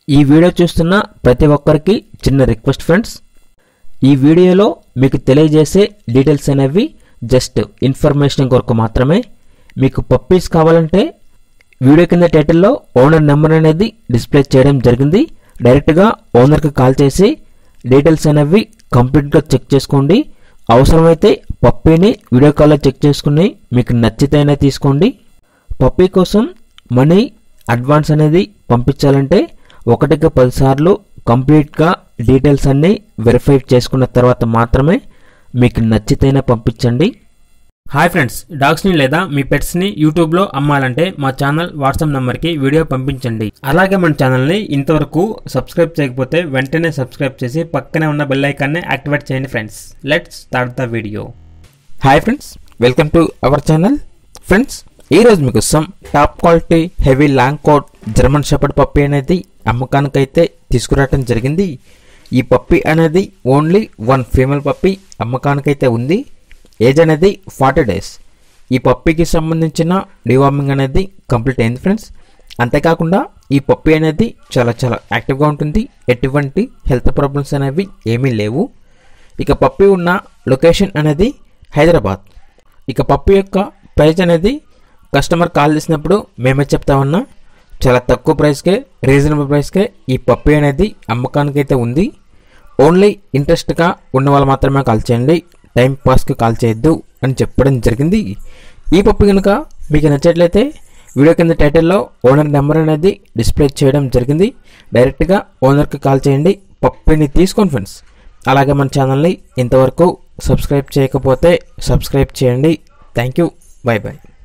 ఈ వీడియో చూస్తున్న ప్రతి ఒక్కరికి చిన్న రిక్వెస్ట్ ఫ్రెండ్స్ ఈ వీడియోలో మీకు తెలియజేసే డీటెయిల్స్ అనేవి జస్ట్ ఇన్ఫర్మేషన్ కొరకు మాత్రమే మీకు పప్పీస్ కావాలంటే వీడియో కింద టైటిల్లో ఓనర్ నెంబర్ అనేది డిస్ప్లే చేయడం జరిగింది డైరెక్ట్గా ఓనర్కి కాల్ చేసి డీటెయిల్స్ అనేవి కంప్లీట్గా చెక్ చేసుకోండి అవసరమైతే పప్పీని వీడియో కాల్లో చెక్ చేసుకుని మీకు నచ్చితేనే తీసుకోండి పప్పీ కోసం మనీ అడ్వాన్స్ అనేది పంపించాలంటే ఒకటికి పదిసార్లు కంప్లీట్గా డీటెయిల్స్ అన్నీ వెరిఫై చేసుకున్న తర్వాత మాత్రమే మీకు నచ్చితేనే పంపించండి హాయ్ ఫ్రెండ్స్ డాగ్స్ని లేదా మీ పెట్స్ని యూట్యూబ్లో అమ్మాలంటే మా ఛానల్ వాట్సాప్ నెంబర్కి వీడియో పంపించండి అలాగే మన ఛానల్ని ఇంతవరకు సబ్స్క్రైబ్ చేయకపోతే వెంటనే సబ్స్క్రైబ్ చేసి పక్కనే ఉన్న బెల్ ఐకాన్ని యాక్టివేట్ చేయండి friends let's start the video hi friends welcome to our channel friends ఈరోజు మీకు some top quality heavy long coat German shepherd puppy అనేది అమ్మకానికైతే తీసుకురావటం జరిగింది ఈ పప్పీ అనేది ఓన్లీ వన్ ఫీమేల్ పప్పీ అమ్మకానికైతే ఉంది ఏజ్ అనేది ఫార్టీ డేస్ ఈ పప్పీకి సంబంధించిన డివార్మింగ్ అనేది కంప్లీట్ అయింది ఫ్రెండ్స్ అంతేకాకుండా ఈ పప్పీ అనేది చాలా చాలా యాక్టివ్గా ఉంటుంది ఎటువంటి హెల్త్ ప్రాబ్లమ్స్ అనేవి ఏమీ లేవు ఇక పప్పి ఉన్న లొకేషన్ అనేది హైదరాబాద్ ఇక పప్పు యొక్క ప్రైస్ అనేది కస్టమర్ కాల్ చేసినప్పుడు మేమే చెప్తా ఉన్నా చాలా తక్కువ ప్రైస్కే రీజనబుల్ ప్రైస్కే ఈ పప్పి అనేది అమ్మకానికి అయితే ఉంది ఓన్లీ ఇంట్రెస్ట్గా ఉన్న వాళ్ళు మాత్రమే కాల్ చేయండి టైం పాస్కి కాల్ చేయొద్దు అని చెప్పడం జరిగింది ఈ పప్పు కనుక మీకు నచ్చట్లయితే వీడియో కింద టైటిల్లో ఓనర్ నెంబర్ అనేది డిస్ప్లే చేయడం జరిగింది డైరెక్ట్గా ఓనర్కి కాల్ చేయండి పప్పిని తీసుకోండి ఫ్రెండ్స్ అలాగే మన ఛానల్ని ఇంతవరకు సబ్స్క్రైబ్ చేయకపోతే సబ్స్క్రైబ్ చేయండి థ్యాంక్ యూ బై బాయ్